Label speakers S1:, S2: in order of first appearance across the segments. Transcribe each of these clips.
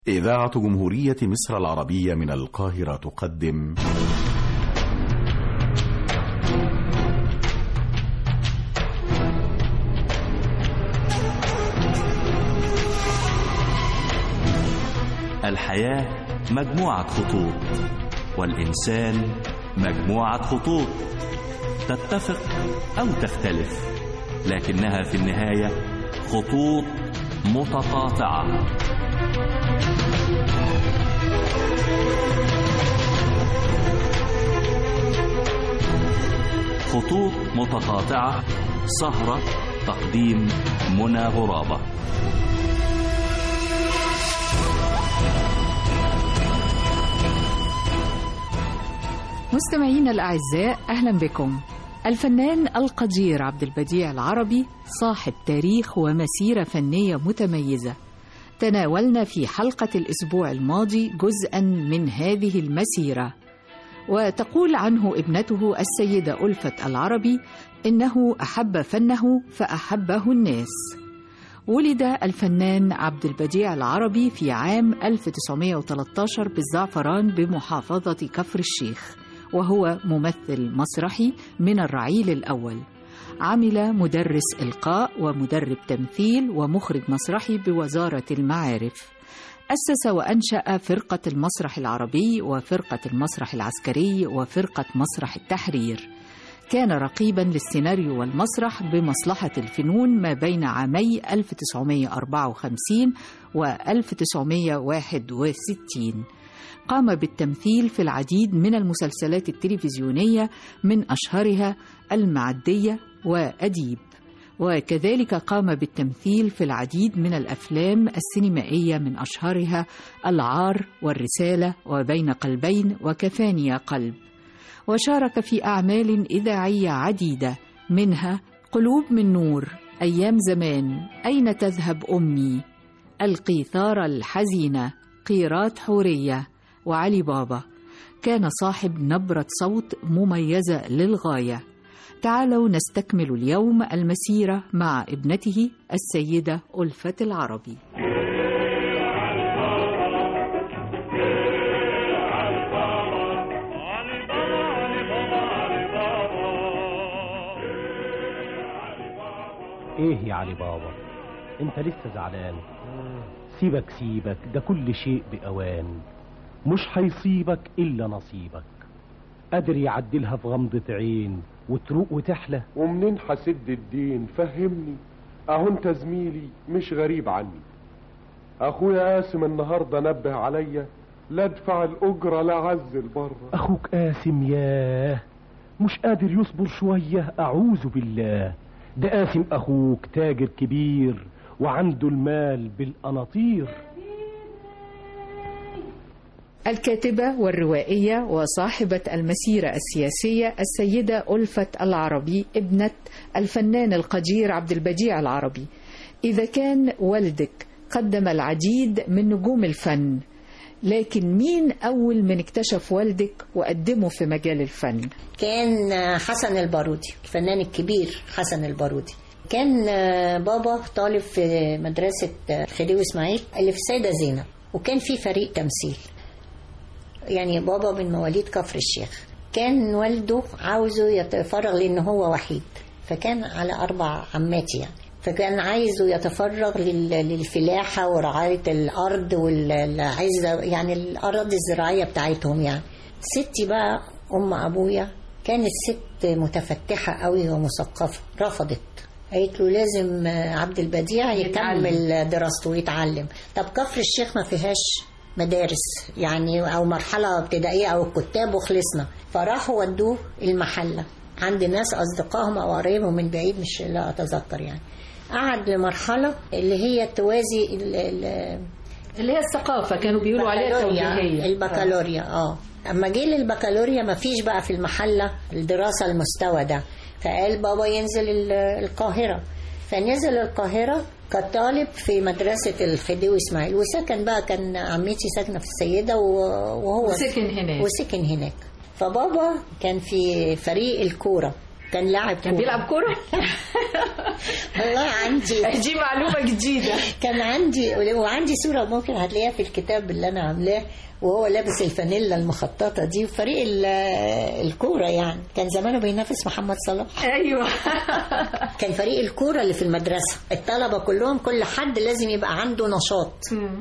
S1: إذاعة جمهورية مصر العربية من القاهرة تقدم
S2: الحياة مجموعة خطوط والإنسان مجموعة خطوط تتفق أو تختلف لكنها في النهاية خطوط متقاطعة خطوط متقاطعة سهرة تقديم منى غرابة
S3: مستمعينا الأعزاء أهلا بكم الفنان القدير عبد البديع العربي صاحب تاريخ ومسيرة فنية متميزة تناولنا في حلقة الأسبوع الماضي جزءا من هذه المسيرة وتقول عنه ابنته السيدة ألفة العربي إنه أحب فنه فأحبه الناس ولد الفنان عبد البديع العربي في عام 1913 بالزعفران بمحافظة كفر الشيخ وهو ممثل مسرحي من الرعيل الأول عمل مدرس إلقاء ومدرب تمثيل ومخرج مسرحي بوزارة المعارف أسس وأنشأ فرقة المسرح العربي وفرقة المسرح العسكري وفرقة مسرح التحرير كان رقيبا للسيناريو والمسرح بمصلحة الفنون ما بين عامي 1954 و 1961 قام بالتمثيل في العديد من المسلسلات التلفزيونية من أشهرها المعدية وأديب وكذلك قام بالتمثيل في العديد من الأفلام السينمائية من أشهرها العار والرسالة وبين قلبين وكفاني يا قلب وشارك في أعمال إذاعية عديدة منها قلوب من نور أيام زمان أين تذهب أمي القيثارة الحزينة قيرات حورية وعلي بابا كان صاحب نبرة صوت مميزة للغاية تعالوا نستكمل اليوم المسيرة مع ابنته السيدة ألفة العربي
S4: ايه يا علي بابا انت لسه زعلان سيبك سيبك ده كل شيء بأوان مش هيصيبك إلا نصيبك قادر يعدلها في غمضة عين وتروق وتحلى
S5: ومنين حسد الدين فهمني اهو انت زميلي مش غريب عني اخويا قاسم النهارده نبه عليا لا ادفع الاجره لا عزل بره
S4: أخوك قاسم ياه مش قادر يصبر شوية أعوذ بالله ده قاسم أخوك تاجر كبير وعنده المال بالقناطير
S3: الكاتبة والروائية وصاحبة المسيرة السياسية السيدة ألفة العربي ابنة الفنان القدير عبد البديع العربي إذا كان والدك قدم العديد من نجوم الفن لكن مين أول من اكتشف والدك وقدمه في مجال الفن؟
S6: كان حسن البارودي الفنان الكبير حسن البارودي كان بابا طالب في مدرسة خديوي إسماعيل اللي في السيدة زينب وكان في فريق تمثيل يعني بابا من مواليد كفر الشيخ كان والده عاوزه يتفرغ لأن هو وحيد فكان على أربع عماتي يعني فكان عايزه يتفرغ لل- للفلاحة ورعاية الأرض والعزة يعني الأراضي الزراعية بتاعتهم يعني ستي بقى أم أبويا كانت ست متفتحة قوي ومثقفة رفضت قالت له لازم عبد البديع يكمل دراسته ويتعلم طب كفر الشيخ ما فيهاش مدارس يعني او مرحله ابتدائيه او الكتاب وخلصنا فراحوا ودوه المحله عند ناس اصدقائهم او قرايبهم من بعيد مش لا اتذكر يعني قعد لمرحله اللي هي توازي ال- ال-
S3: اللي هي الثقافة كانوا بيقولوا عليها
S6: البكالوريا
S3: توجيهية
S6: البكالوريا اه اما جه للبكالوريا ما فيش بقى في المحله الدراسه المستوى ده فقال بابا ينزل ال- القاهره فنزل القاهره كطالب في مدرسة الخديوي إسماعيل وسكن بقى كان عمتي ساكنة في السيدة و- وهو
S3: وسكن هناك.
S6: وسكن هناك فبابا كان في فريق الكورة كان لاعب
S3: كان
S6: كورة.
S3: بيلعب كوره
S6: والله عندي
S3: دي معلومه جديده
S6: كان عندي وعندي صورة ممكن هتلاقيها في الكتاب اللي أنا عاملاه وهو لابس الفانيلا المخططة دي وفريق ال- الكورة يعني كان زمانه بينافس محمد صلاح
S3: ايوه
S6: كان فريق الكورة اللي في المدرسة الطلبة كلهم كل حد لازم يبقى عنده نشاط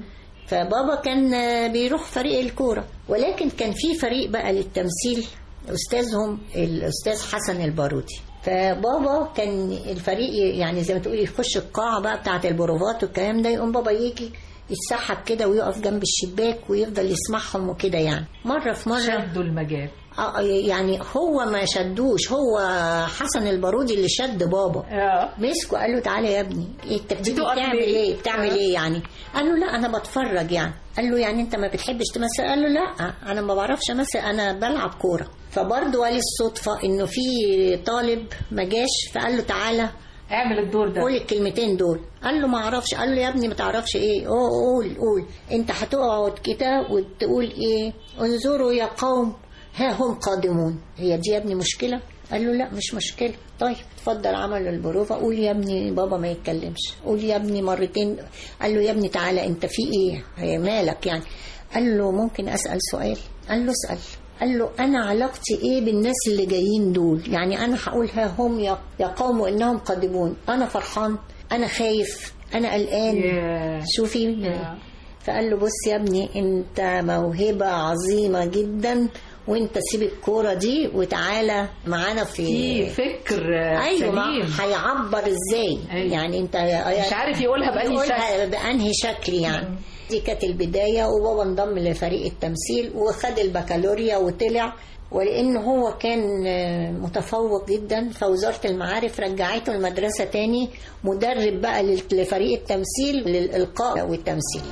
S6: فبابا كان آه، بيروح فريق الكورة ولكن كان في فريق بقى للتمثيل أستاذهم الأستاذ حسن البارودي فبابا كان الفريق يعني زي ما تقولي يخش القاعة بقى بتاعة البروفات والكلام ده يقوم بابا يجي يتسحب كده ويقف جنب الشباك ويفضل يسمعهم وكده يعني مرة في مرة
S3: شدوا المجال
S6: آه، يعني هو ما شدوش هو حسن البارودي اللي شد بابا
S3: اه
S6: مسكه قال له تعالى يا ابني إيه انت بتيجي
S3: بتقف
S6: بتعمل
S3: ليه؟
S6: ايه بتعمل ايه يعني قال له لا انا بتفرج يعني قال له يعني انت ما بتحبش تمثل قال له لا انا ما بعرفش امثل انا بلعب كوره فبرضه قال الصدفه انه في طالب ما جاش فقال له تعالى
S3: اعمل الدور ده
S6: قول الكلمتين دول قال له ما اعرفش قال له يا ابني ما تعرفش ايه أوه قول قول انت هتقعد كده وتقول ايه انظروا يا قوم ها هم قادمون هي دي يا ابني مشكله قال له لا مش مشكله طيب اتفضل عمل البروفه قول يا ابني بابا ما يتكلمش قول يا ابني مرتين قال له يا ابني تعالى انت في ايه هي مالك يعني قال له ممكن اسال سؤال قال له اسال قال له انا علاقتي ايه بالناس اللي جايين دول يعني انا هقول ها هم يا يا قوم انهم قادمون انا فرحان انا خايف انا قلقان
S3: ياه.
S6: شوفي
S3: ياه.
S6: فقال له بص يا ابني انت موهبه عظيمه جدا وانت سيب الكوره دي وتعالى معانا في
S3: في فكر آه،
S6: ايوه ما
S3: سليم
S6: هيعبر ازاي
S3: أيوة.
S6: يعني انت
S3: مش عارف يقولها بأنهي
S6: يقولها بأنهي شكل يعني دي كانت البداية وبابا انضم لفريق التمثيل وخد البكالوريا وطلع ولأن هو كان آه، متفوق جدا فوزارة المعارف رجعته المدرسة تاني مدرب بقى لل- لفريق التمثيل للإلقاء والتمثيل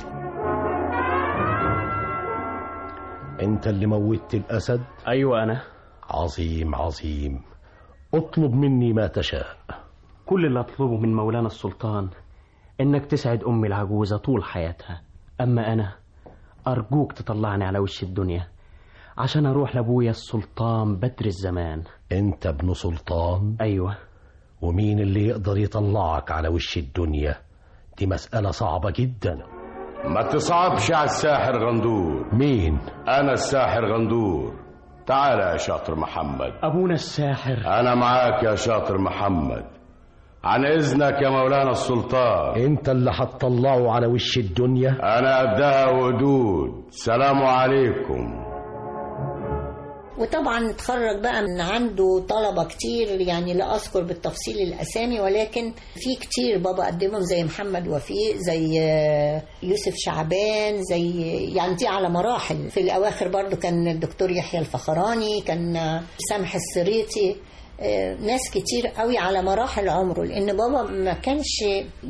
S4: انت اللي موتت الاسد
S7: أيوة أنا
S4: عظيم عظيم اطلب مني ما تشاء
S7: كل اللي أطلبه من مولانا السلطان إنك تسعد أمي العجوزة طول حياتها أما أنا أرجوك تطلعني على وش الدنيا عشان أروح لأبويا السلطان بدر الزمان
S4: انت ابن سلطان
S7: أيوة
S4: ومين اللي يقدر يطلعك على وش الدنيا دي مسألة صعبة جدا
S8: ما تصعبش على الساحر غندور
S4: مين
S8: انا الساحر غندور تعال يا شاطر محمد
S7: أبونا الساحر
S8: انا معاك يا شاطر محمد عن اذنك يا مولانا السلطان
S4: انت اللي هتطلعه على وش الدنيا
S8: انا قدها ودود سلام عليكم
S6: وطبعا اتخرج بقى من عنده طلبة كتير يعني لا أذكر بالتفصيل الأسامي ولكن في كتير بابا قدمهم زي محمد وفيق زي آه، يوسف شعبان زي يعني دي على مراحل في الأواخر برضو كان الدكتور يحيى الفخراني كان آه، سامح السريتي آه، ناس كتير قوي على مراحل عمره لأن بابا ما كانش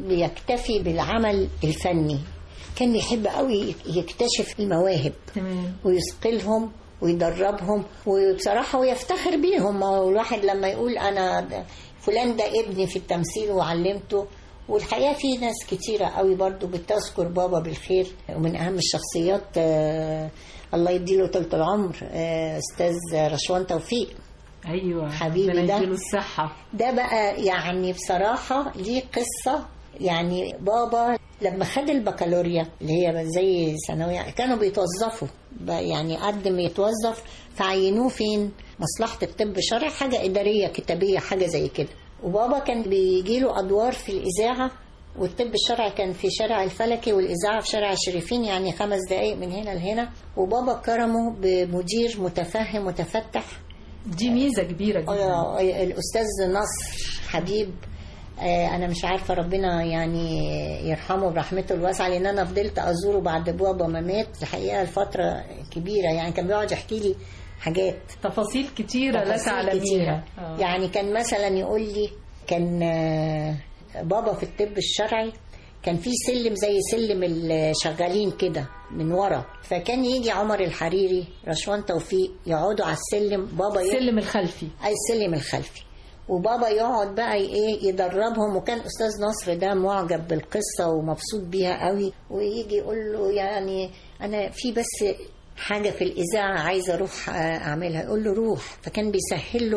S6: بيكتفي بالعمل الفني كان بيحب قوي يكتشف المواهب
S3: تمام
S6: ويثقلهم ويدربهم وبصراحة ويفتخر بيهم ما هو الواحد لما يقول أنا ده- فلان ده ابني في التمثيل وعلمته والحقيقة في ناس كتيرة قوي برضو بتذكر بابا بالخير ومن أهم الشخصيات آه الله يديله طولة العمر آه أستاذ رشوان توفيق
S3: ايوه
S6: حبيبي
S3: ربنا
S6: ده.
S3: يديله الصحه
S6: ده بقى يعني بصراحة ليه قصة يعني بابا لما خد البكالوريا اللي هي زي ثانوية كانوا بيتوظفوا بقى يعني قدم يتوظف فعينوه فين مصلحة الطب الشرعي حاجة إدارية كتابية حاجة زي كده وبابا كان بيجيله أدوار في الإذاعة والطب الشرعي كان في شارع الفلكي والإذاعة في شارع الشريفين يعني خمس دقايق من هنا لهنا وبابا كرمه بمدير متفهم متفتح
S3: دي ميزه كبيره جدا
S6: آه، الأستاذ نصر حبيب آه، أنا مش عارفة ربنا يعني يرحمه برحمته الواسعة لأن أنا فضلت أزوره بعد بابا ما مات الحقيقة الفترة كبيرة يعني كان بيقعد يحكي لي حاجات
S3: تفاصيل كتيره لا
S6: تفاصيل
S3: تعلميها
S6: كتيرة.
S3: آه.
S6: يعني كان مثلا يقول لي كان آه، بابا في الطب الشرعي كان في سلم زي سلم الشغالين كده من ورا فكان يجي عمر الحريري رشوان توفيق يقعدوا على السلم بابا يقعد
S3: السلم الخلفي
S6: اي السلم الخلفي وبابا يقعد بقى ايه يدربهم وكان استاذ نصر ده معجب بالقصه ومبسوط بيها قوي ويجي يقول له يعني انا في بس حاجه في الاذاعه عايزه اروح آه، اعملها يقول له روح فكان بيسهل له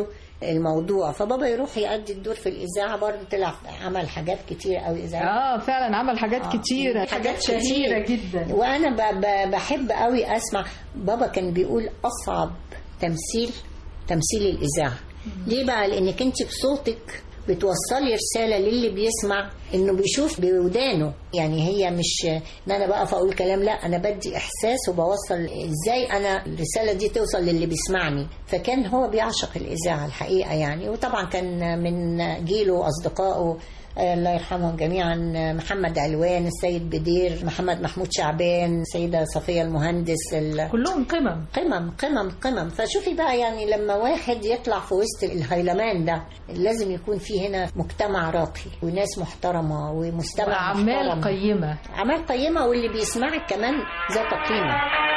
S6: الموضوع فبابا يروح يأدي الدور في الإذاعة برضه طلع عمل حاجات كتير قوي إذاعة
S3: اه فعلا عمل حاجات كتيرة
S6: حاجات
S3: شهيرة
S6: كتير.
S3: جدا
S6: وانا ب- ب- بحب قوي اسمع بابا كان بيقول اصعب تمثيل تمثيل الاذاعه ليه بقى لانك انت بصوتك بتوصلي رساله للي بيسمع انه بيشوف بودانه يعني هي مش ان انا بقف اقول كلام لا انا بدي احساس وبوصل ازاي انا الرساله دي توصل للي بيسمعني فكان هو بيعشق الاذاعه الحقيقه يعني وطبعا كان من جيله واصدقائه الله يرحمهم جميعا محمد علوان السيد بدير محمد محمود شعبان السيدة صفية المهندس ال-
S3: كلهم قمم
S6: قمم قمم قمم فشوفي بقى يعني لما واحد يطلع في وسط الهيلمان ده لازم يكون في هنا مجتمع راقي وناس محترمة ومستمع
S3: وأعمال
S6: محترم.
S3: قيمة
S6: أعمال قيمة واللي بيسمعك كمان ذات قيمة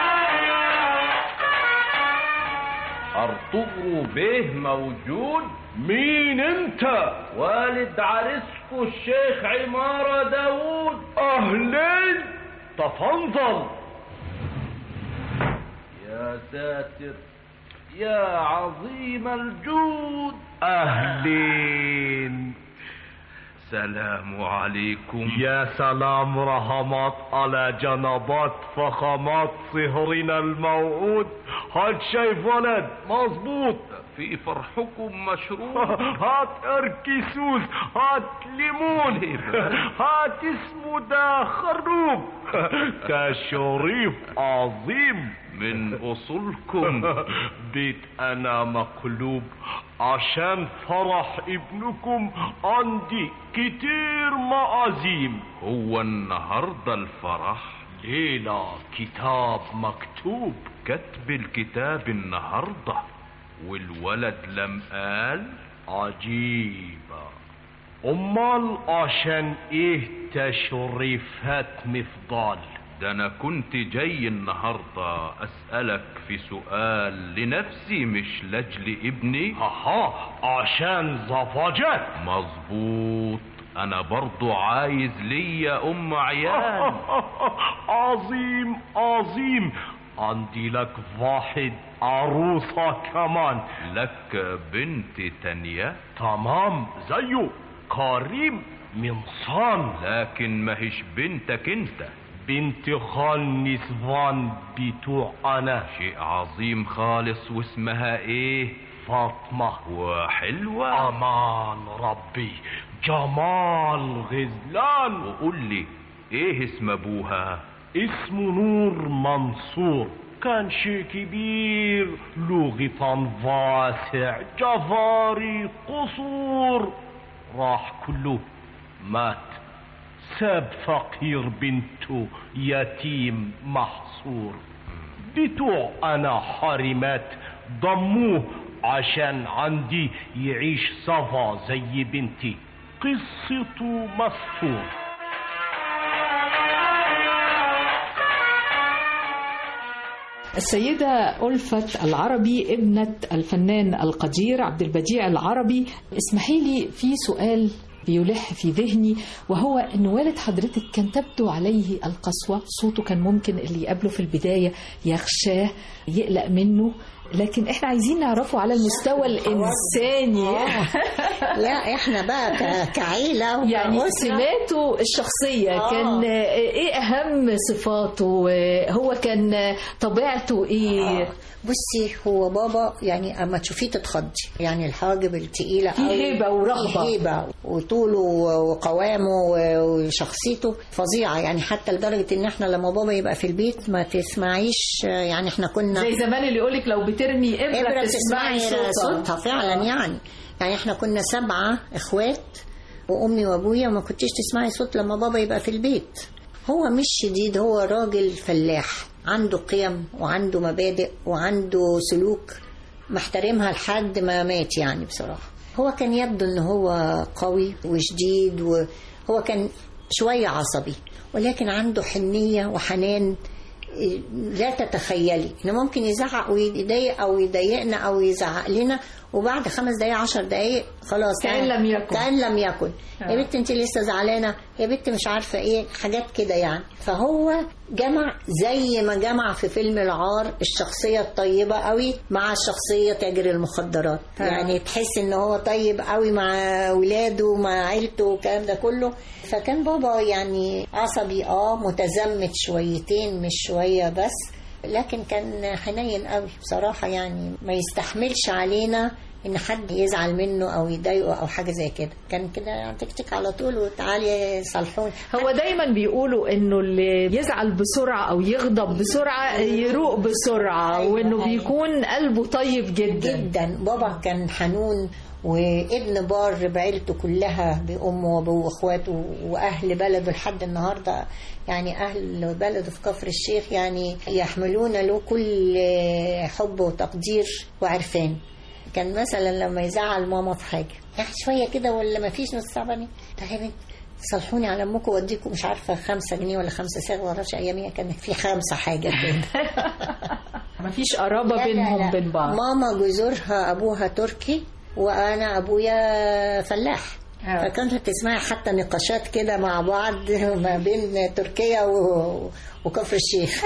S9: أرطغرل بيه موجود
S5: مين انت
S9: والد عريسكو الشيخ عمارة داوود
S5: اهلين تفضل
S9: يا ساتر يا عظيم الجود
S5: اهلين
S9: سلام عليكم
S5: يا سلام رحمات على جنبات فخامات صهرنا الموعود هات شايف ولد مظبوط
S9: في فرحكم مشروع
S5: هات اركيسوس هات ليمون هات اسمه ده خروب كشريف عظيم
S9: من أصولكم
S5: بيت انا مقلوب عشان فرح ابنكم عندي كتير معازيم
S9: هو النهاردة الفرح
S5: ليلة كتاب مكتوب
S9: كتب الكتاب النهاردة والولد لم قال
S5: عجيبة أمال عشان إيه تشريفات مفضال
S9: ده أنا كنت جاي النهاردة أسألك في سؤال لنفسي مش لأجل ابني
S5: هاها عشان زفاجات
S9: مظبوط أنا برضو عايز ليا أم عيال
S5: عظيم عظيم عندي لك واحد عروسة كمان
S9: لك بنت تانية
S5: تمام زيه كريم من صان
S9: لكن ما هيش بنتك انت
S5: بنت خال نسوان بتوع أنا
S9: شيء عظيم خالص واسمها ايه
S5: فاطمة
S9: وحلوة
S5: أمان ربي جمال غزلان
S9: وقول لي ايه اسم ابوها
S5: اسمه نور منصور كان شيء كبير له غطان واسع جفاري قصور راح كله مات ساب فقير بنته يتيم محصور بتوع انا حرمات ضموه عشان عندي يعيش صفا زي بنتي قصته مستور
S3: السيدة ألفت العربي ابنة الفنان القدير عبد البديع العربي اسمحي لي في سؤال بيلح في ذهني وهو ان والد حضرتك كان تبدو عليه القسوة صوته كان ممكن اللي يقابله في البداية يخشاه يقلق منه لكن احنا عايزين نعرفه على المستوى الانساني
S6: لا احنا بقى ك- كعيلة
S3: يعني
S6: وأسرة
S3: سماته الشخصية
S6: آه.
S3: كان ايه اهم صفاته هو كان طبيعته ايه
S6: بصي هو بابا يعني اما تشوفيه تتخضي يعني الحاجب التقيله
S3: في
S6: قوي،
S3: هيبة ورهبة.
S6: في هيبه وطوله وقوامه وشخصيته فظيعه يعني حتى لدرجه ان احنا لما بابا يبقى في البيت ما تسمعيش يعني احنا كنا
S3: زي زمان اللي يقولك لو بترمي ابره,
S6: إبرة
S3: تسمعي صوتها
S6: صوتها فعلا يعني يعني احنا كنا سبعة اخوات وامي وابويا وما كنتيش تسمعي صوت لما بابا يبقى في البيت هو مش شديد هو راجل فلاح عنده قيم وعنده مبادئ وعنده سلوك محترمها لحد ما مات يعني بصراحة هو كان يبدو ان هو قوي وشديد وهو كان شوية عصبي ولكن عنده حنية وحنان لا تتخيلي انه ممكن يزعق ويضايق او يضايقنا او يزعق لنا وبعد خمس دقايق عشر دقايق خلاص
S3: كأن لم يكن.
S6: كأن لم يكن
S3: آه.
S6: يا بنت انت لسه زعلانه يا بنت مش عارفه ايه حاجات كده يعني فهو جمع زي ما جمع في فيلم العار الشخصية الطيبة قوي مع الشخصية تاجر المخدرات
S10: آه.
S6: يعني تحس ان هو طيب قوي مع ولاده ومع عيلته والكلام ده كله فكان بابا يعني عصبي اه متزمت شويتين مش شوية بس لكن كان حنين قوي بصراحة يعني ما يستحملش علينا ان حد يزعل منه او يضايقه او حاجة زي كده كان كده تكتك على طول وتعالي صلحوني
S3: هو دايما بيقولوا انه اللي يزعل بسرعه او يغضب بسرعه يروق بسرعه
S6: أيوة،
S3: وانه
S6: أيوة.
S3: بيكون قلبه طيب جدا
S6: جدا بابا كان حنون وابن بار بعيلته كلها بأمه وأبوه وأخواته وأهل بلده لحد النهاردة يعني أهل بلده في كفر الشيخ يعني يحملون له كل حب وتقدير وعرفان كان مثلا لما يزعل ماما في حاجة يعني شوية كده ولا ما فيش نص ساعة بني تعالي صلحوني على امكم واديكم مش عارفه خمسة جنيه ولا خمسة صاغ ما اعرفش اياميها كان في خمسة حاجه كده
S3: مفيش قرابه
S6: لا، لا،
S3: بينهم
S6: لا.
S3: وبين بعض
S6: ماما جذورها ابوها تركي وانا ابويا فلاح
S3: آه.
S6: فكانت تسمعي حتى نقاشات كده مع بعض ما بين تركيا و... وكفر الشيخ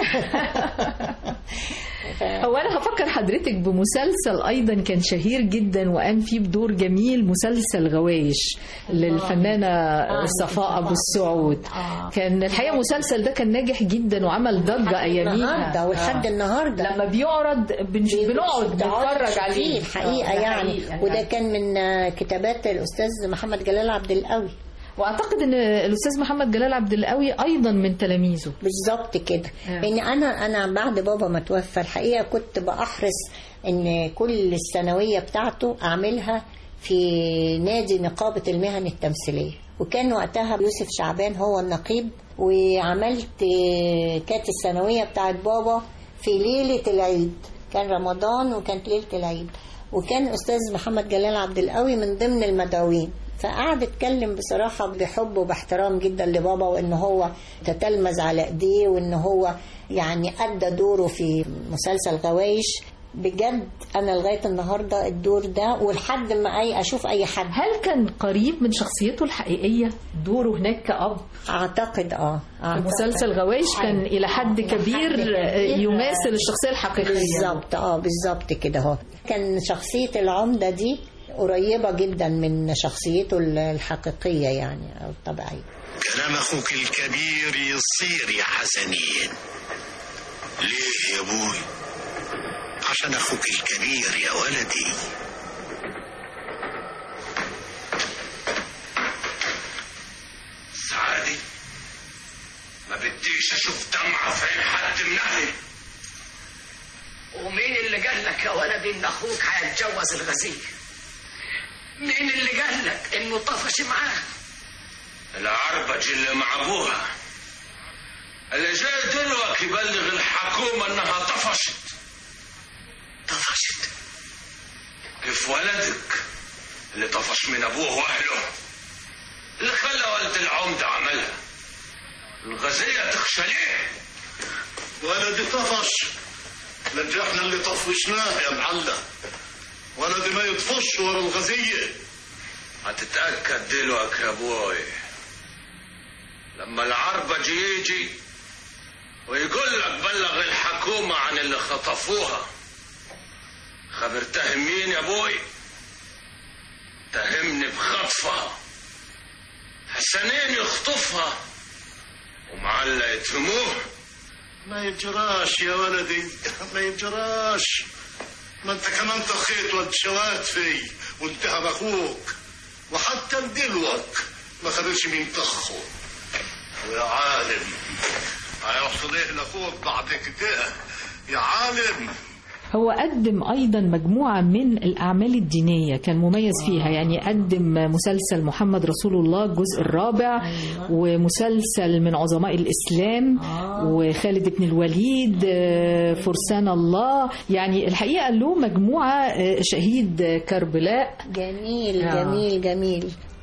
S3: هو انا هفكر حضرتك بمسلسل ايضا كان شهير جدا وقام فيه بدور جميل مسلسل غوايش للفنانه صفاء ابو السعود كان الحقيقه المسلسل ده كان ناجح جدا وعمل ضجه اياميها
S6: النهارده ولحد النهارده
S3: لما بيعرض بنش- بنقعد نتفرج
S6: فيه
S3: عليه
S6: الحقيقه
S3: آه، ده
S6: يعني
S3: حقيقة
S6: وده
S3: يعني.
S6: كان من آه، كتابات الاستاذ محمد جلال عبد القوي
S3: واعتقد ان الاستاذ محمد جلال عبد القوي ايضا من تلاميذه
S6: بالظبط كده
S3: آه.
S6: لان انا انا بعد بابا ما توفى الحقيقه كنت باحرص ان كل الثانويه بتاعته اعملها في نادي نقابه المهن التمثيليه وكان وقتها يوسف شعبان هو النقيب وعملت آه، كانت الثانويه بتاعت بابا في ليله العيد كان رمضان وكانت ليله العيد وكان استاذ محمد جلال عبد القوي من ضمن المدعوين فقعد اتكلم بصراحة بحب وباحترام جدا لبابا وان هو تتلمذ على ايديه وان هو يعني ادى دوره في مسلسل غوايش بجد انا لغاية النهاردة الدور ده ولحد ما اي اشوف اي حد
S3: هل كان قريب من شخصيته الحقيقيه دوره هناك كأب
S6: اعتقد اه
S3: في
S6: أعتقد.
S3: مسلسل غوايش كان الى حد
S6: إلى حد
S3: كبير
S6: كبير.
S3: يماثل الشخصيه الحقيقيه
S6: بالظبط اه بالظبط كده اهو كان شخصية العمدة دي قريبة جدا من شخصيته الحقيقية يعني او الطبيعية
S11: كلام اخوك الكبير يصير يا حسنين ليه يا ابوي عشان اخوك الكبير يا ولدي سعادي ما بديش اشوف دمعة في عين حد من اهلي
S12: ومين اللي قال لك يا ولدي ان اخوك هيتجوز الغزية مين اللي قال لك انه طفش معاه
S11: العربج اللي مع ابوها اللي جاي دلوقتي يبلغ الحكومة انها طفشت طفشت كيف ولدك اللي طفش من ابوه واهله اللي خلى والد العمدة عملها الغزية تخشى ليه
S13: ولدي طفش لكن احنا اللي طفشناه يا معلم ولدي ما يطفش ورا الغزية
S11: هتتأكد دلوقتي يا ابوي لما العربج يجي ويقول لك بلغ الحكومة عن اللي خطفوها خبر تهم مين يا ابوي تهمني بخطفها حسنين يخطفها ومعلق يتهموه
S13: ما يجراش يا ولدي ما يجراش ما انت كمان طخيت ولد شوات في وانتهم اخوك وحتى دلوك ما خبرش مين طخه ويا عالم هيحصل ايه لاخوك بعد كده يا عالم
S3: هو قدم أيضا مجموعة من الأعمال الدينية كان مميز فيها يعني قدم مسلسل محمد رسول الله الجزء الرابع ومسلسل من عظماء الإسلام وخالد بن الوليد آه، فرسان الله يعني الحقيقة له مجموعة آه، شهيد كربلاء
S6: جميل
S3: آه.
S6: جميل جميل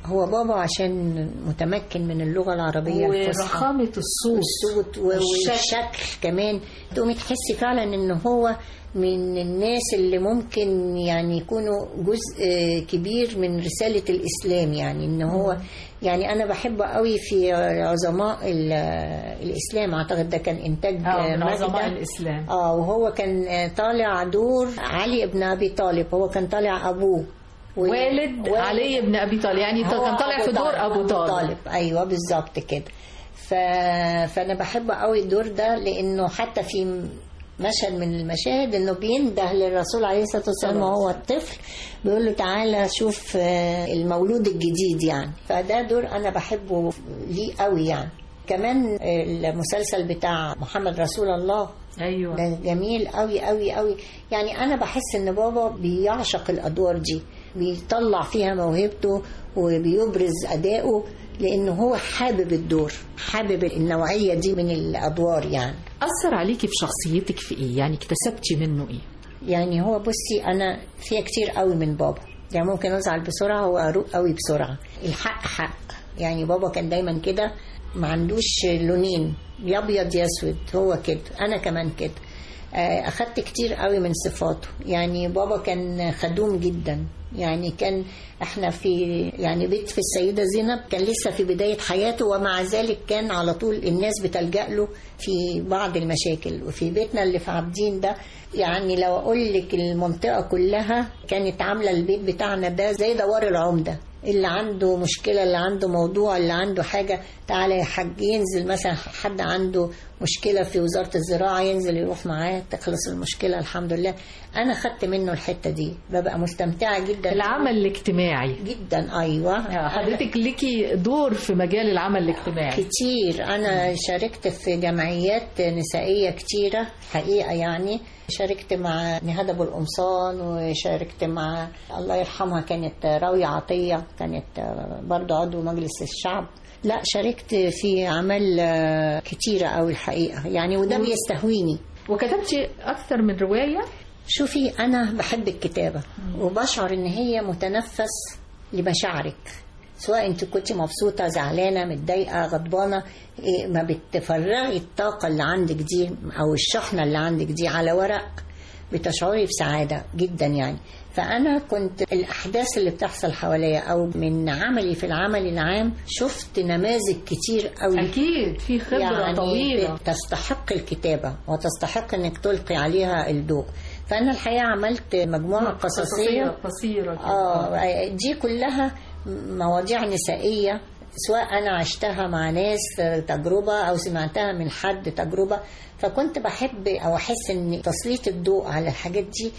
S6: هو بابا عشان متمكن من اللغة العربية الفصحى
S3: ورخامة الصوت
S6: الصوت و- والشكل كمان تقومي تحسي فعلا ان هو من الناس اللي ممكن يعني يكونوا جزء كبير من رسالة الإسلام يعني ان هو يعني أنا بحبه قوي في عظماء ال- الإسلام أعتقد ده كان إنتاج
S3: آه، من
S6: ماجدة.
S3: عظماء الإسلام.
S6: اه وهو كان طالع دور علي بن أبي طالب هو كان طالع أبوه و-
S3: والد علي بن ابي طالب يعني
S6: هو
S3: كان طالع في دور ابو طالب
S6: ايوه بالظبط كده ف... فانا بحب قوي الدور ده لانه حتى في مشهد من المشاهد انه بينده للرسول عليه الصلاه والسلام وهو الطفل بيقول له تعالى شوف آه، المولود الجديد يعني فده دور انا بحبه ليه قوي يعني كمان المسلسل بتاع محمد رسول الله
S3: ايوه
S6: ده جميل قوي قوي قوي يعني انا بحس ان بابا بيعشق الادوار دي بيطلع فيها موهبته وبيبرز اداؤه لانه هو حابب الدور حابب النوعيه دي من الادوار يعني
S3: اثر عليكي في شخصيتك في ايه يعني اكتسبتي منه ايه
S6: يعني هو بصي انا فيها كتير قوي من بابا يعني ممكن ازعل بسرعه واروق قوي بسرعه الحق حق يعني بابا كان دايما كده ما عندوش لونين يا ابيض يا اسود هو كده انا كمان كده آه، اخدت كتير قوي من صفاته يعني بابا كان خدوم جدا يعني كان احنا في يعني بيت في السيده زينب كان لسه في بدايه حياته ومع ذلك كان على طول الناس بتلجا له في بعض المشاكل وفي بيتنا اللي في عابدين ده يعني لو اقول لك المنطقه كلها كانت عامله البيت بتاعنا ده زي دوار العمده اللي عنده مشكله اللي عنده موضوع اللي عنده حاجه تعالى يا حاج ينزل مثلا حد عنده مشكله في وزاره الزراعه ينزل يروح معاه تخلص المشكله الحمد لله انا خدت منه الحته دي ببقى مستمتعه جدا
S3: العمل الاجتماعي
S6: جدا ايوه
S3: حضرتك ليكي دور في مجال العمل الاجتماعي
S6: كتير انا شاركت في جمعيات نسائيه كتيره حقيقه يعني شاركت مع نهاد ابو القمصان وشاركت مع الله يرحمها كانت راوية عطيه كانت برضو عضو مجلس الشعب لا شاركت في اعمال آه، كتيره قوي الحقيقه يعني وده
S3: و-
S6: بيستهويني
S3: وكتبتي اكثر من روايه
S6: شوفي انا بحب الكتابه وبشعر ان هي متنفس لمشاعرك سواء انت كنت مبسوطه زعلانه متضايقه غضبانه إيه، ما بتفرغي الطاقه اللي عندك دي او الشحنه اللي عندك دي على ورق بتشعري بسعاده جدا يعني فانا كنت الاحداث اللي بتحصل حواليا او من عملي في العمل العام شفت نماذج كتير قوي
S3: اكيد في خبره
S6: يعني
S3: طويله
S6: تستحق الكتابة وتستحق انك تلقي عليها الضوء فانا الحقيقة عملت مجموعة قصصية
S3: قصيره كده.
S6: اه دي كلها مواضيع نسائية سواء انا عشتها مع ناس تجربة او سمعتها من حد تجربة فكنت بحب او احس ان تسليط الضوء على الحاجات دي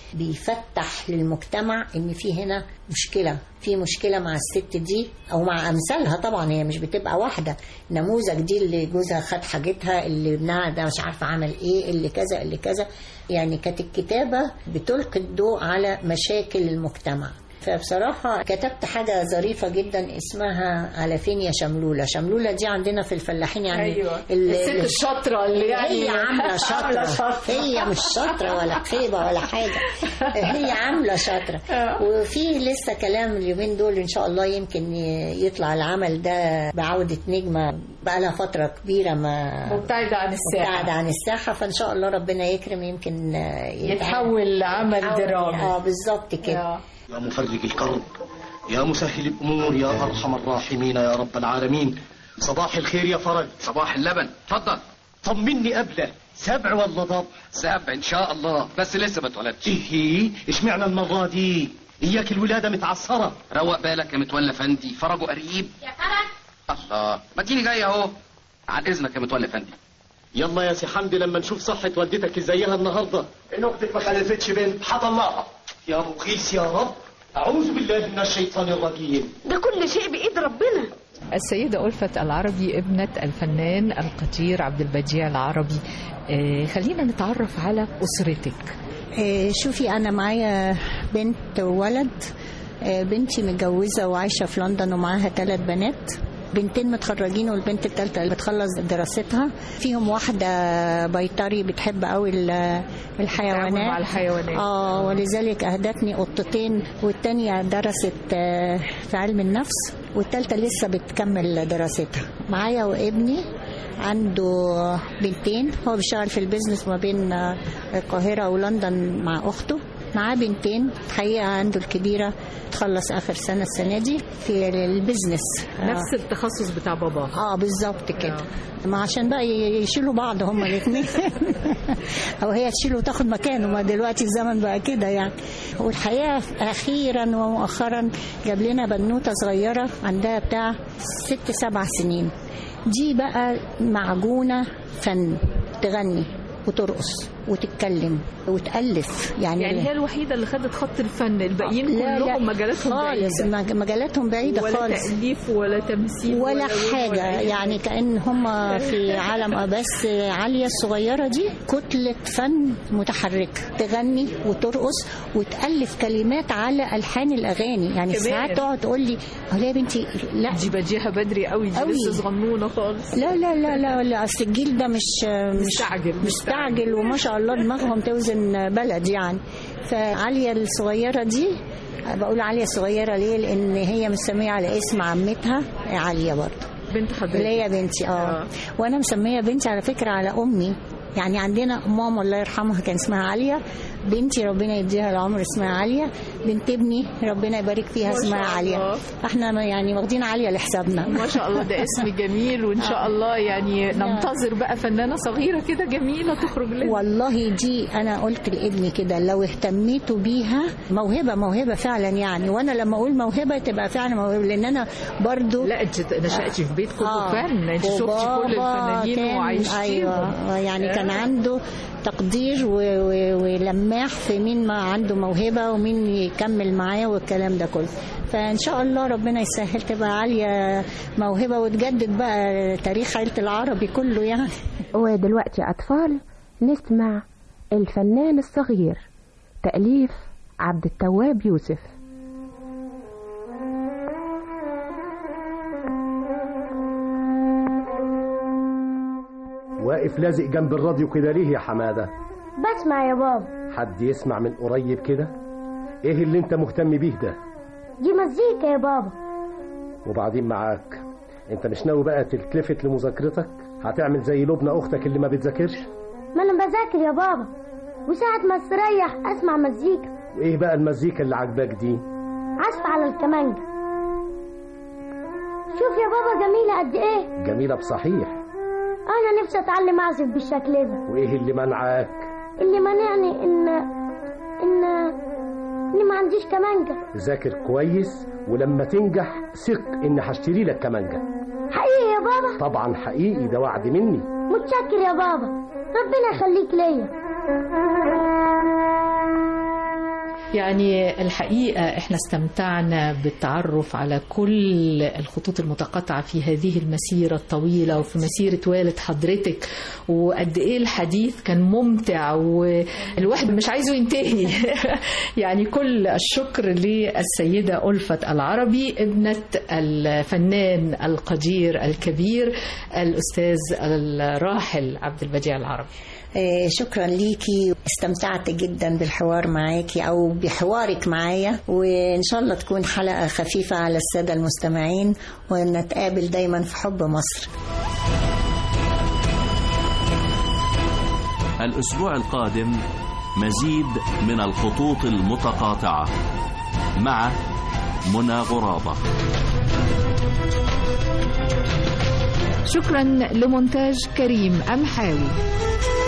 S6: بيفتح للمجتمع ان في هنا مشكلة في مشكلة مع الست دي او مع امثالها طبعا هي مش بتبقى واحدة نموذج دي اللي جوزها خد حاجتها اللي ابنها ده مش عارفة عمل ايه اللي كذا اللي كذا يعني كانت الكتابة بتلقي الضوء على مشاكل المجتمع فبصراحة كتبت حاجة ظريفة جدا اسمها على فين يا شملولة شملولة دي عندنا في الفلاحين يعني
S3: أيوة.
S6: ال-
S3: الست
S6: ال-
S3: الشاطرة اللي يعني
S6: هي عاملة شاطرة.
S3: عاملة شاطرة.
S6: هي مش شاطرة ولا خيبة ولا حاجة هي عاملة شاطرة وفي لسه كلام اليومين دول إن شاء الله يمكن ي- يطلع العمل ده بعودة نجمة بقى لها فترة كبيرة ما
S3: مبتعدة عن الساحة.
S6: مبتعدة عن الساحة فإن شاء الله ربنا يكرم يمكن آه،
S3: يتحول لعمل
S6: يتحول-
S3: درامي.
S6: اه بالظبط كده
S13: يا مفرج الكرب يا مسهل الأمور يا أرحم الراحمين يا رب العالمين صباح الخير يا فرج
S10: صباح اللبن اتفضل
S13: طمني قبله سبع ولا ضب
S10: سبع ان شاء الله بس لسه ما اتولدش
S13: ايه اشمعنى المرة دي اياك الولادة متعصرة
S10: روق بالك يا متولى فندي فرجه قريب
S14: يا فرج
S10: الله ما تجيني جاي اهو عن اذنك يا متولى فندي
S13: يلا يا سي حمدي لما نشوف صحة والدتك ازيها النهاردة ان اختك ما خلفتش بنت حضناها يا مقيس يا رب اعوذ بالله من الشيطان الرجيم
S14: ده كل شيء بإيد ربنا
S3: السيدة ألفت العربي ابنة الفنان القدير عبد البديع العربي آه، خلينا نتعرف على أسرتك
S6: آه، شوفي أنا معايا بنت وولد آه، بنتي متجوزة وعايشة في لندن ومعاها ثلاث بنات بنتين متخرجين والبنت الثالثة اللي بتخلص دراستها فيهم واحدة بيطري بتحب قوي ال- الحيوانات
S3: مع الحيوانات.
S6: اه ولذلك أهدتني قطتين والتانية درست آه، في علم النفس والتالتة لسه بتكمل دراستها معايا وابني عنده بنتين هو بيشتغل في البيزنس ما بين القاهرة ولندن مع أخته معاه بنتين الحقيقة عنده الكبيرة تخلص آخر سنة السنة دي في البيزنس
S3: نفس التخصص بتاع بابا
S6: اه بالظبط كده ما عشان بقى يشيلوا بعض هما الاثنين او هي تشيله وتاخد مكانه ما دلوقتي الزمن بقى كده يعني والحقيقه اخيرا ومؤخرا جاب لنا بنوته صغيره عندها بتاع ست سبع سنين دي بقى معجونه فن تغني وترقص وتتكلم وتألف يعني
S3: يعني هي الوحيدة اللي خدت خط الفن الباقيين
S6: لا لا
S3: كلهم مجالاتهم
S6: خالص
S3: بعيدة
S6: مجالاتهم بعيدة
S3: ولا
S6: خالص
S3: تأليف ولا تمثيل
S6: ولا,
S3: ولا
S6: حاجة
S3: ولا
S6: يعني كأن هم في عالم بس عليا الصغيرة دي كتلة فن متحركة تغني وترقص وتألف كلمات على ألحان الأغاني يعني
S3: كمان.
S6: ساعات تقعد تقول لي "أهو يا بنتي لا
S3: دي بديها بدري قوي دي
S6: قوي.
S3: لسه صغنونة خالص
S6: لا لا لا لا, لا أصل الجيل ده مش مش
S3: مستعجل
S6: مستعجل وما شاء الله دماغهم توزن بلد يعني فعالية الصغيرة دي بقول عالية الصغيرة ليه لأن هي مسمية على اسم عمتها عالية برضه
S3: بنت حضرتك
S6: اللي هي بنتي اه
S3: آه.
S6: وانا مسميه بنتي على فكره على امي يعني عندنا ماما الله يرحمها كان اسمها عاليه بنتي ربنا يديها العمر اسمها عاليه بنت ابني ربنا يبارك فيها
S3: ما
S6: اسمها
S3: شاء
S6: عاليه
S3: الله.
S6: احنا يعني واخدين عاليه لحسابنا
S3: ما شاء الله ده اسم جميل وان شاء الله يعني ننتظر بقى فنانة صغيرة كده جميلة تخرج لنا
S6: والله دي انا قلت لابني كده لو اهتميتوا بيها موهبه موهبه فعلا يعني وانا لما اقول موهبه تبقى فعلا موهبه لان انا برضو
S3: لا انت نشأتي في بيت كله
S6: آه.
S3: فن انت شفتي كل
S6: وبابا
S3: الفنانين
S6: كان-
S3: وعايشتيهم
S6: ايوه يعني كان عنده تقدير و- و- ولماح في مين ما عنده موهبه ومين يكمل معاه والكلام ده كله فان شاء الله ربنا يسهل تبقى عاليه موهبه وتجدد بقى تاريخ عيله العربي كله يعني
S15: ودلوقتي أطفال نسمع الفنان الصغير تأليف عبد التواب يوسف
S16: واقف لازق جنب الراديو كده ليه يا حمادة
S17: بسمع يا بابا
S16: حد يسمع من قريب كده ايه اللي انت مهتم بيه ده
S17: دي مزيكا يا بابا
S16: وبعدين معاك انت مش ناوي بقى تلتفت لمذاكرتك هتعمل زي لبنى اختك اللي ما بتذاكرش
S17: ما انا بذاكر يا بابا وساعة ما استريح اسمع مزيكا
S16: وايه بقى المزيكا اللي عاجباك دي
S17: عزف على الكمانجة شوف يا بابا جميلة قد ايه
S16: جميلة بصحيح
S17: انا نفسي اتعلم اعزف بالشكل ده
S16: وايه اللي منعاك
S17: اللي مانعني ان ان اني ما عنديش كمانجة
S16: ذاكر كويس ولما تنجح ثق ان هشتري لك كمانجة
S17: حقيقي يا بابا
S16: طبعا حقيقي ده وعد مني
S17: متشكر يا بابا ربنا يخليك ليا
S3: يعني الحقيقة احنا استمتعنا بالتعرف على كل الخطوط المتقاطعة في هذه المسيرة الطويلة وفي مسيرة والد حضرتك وقد ايه الحديث كان ممتع والواحد مش عايزه ينتهي يعني كل الشكر للسيدة ألفة العربي ابنة الفنان القدير الكبير الأستاذ الراحل عبد البديع العربي
S6: آه، شكرا ليكي استمتعت جدا بالحوار معاكي او بحوارك معايا وان شاء الله تكون حلقه خفيفه على الساده المستمعين ونتقابل دايما في حب مصر
S2: الأسبوع القادم مزيد من الخطوط المتقاطعة مع منى غرابة
S3: شكرا لمونتاج كريم أمحاوي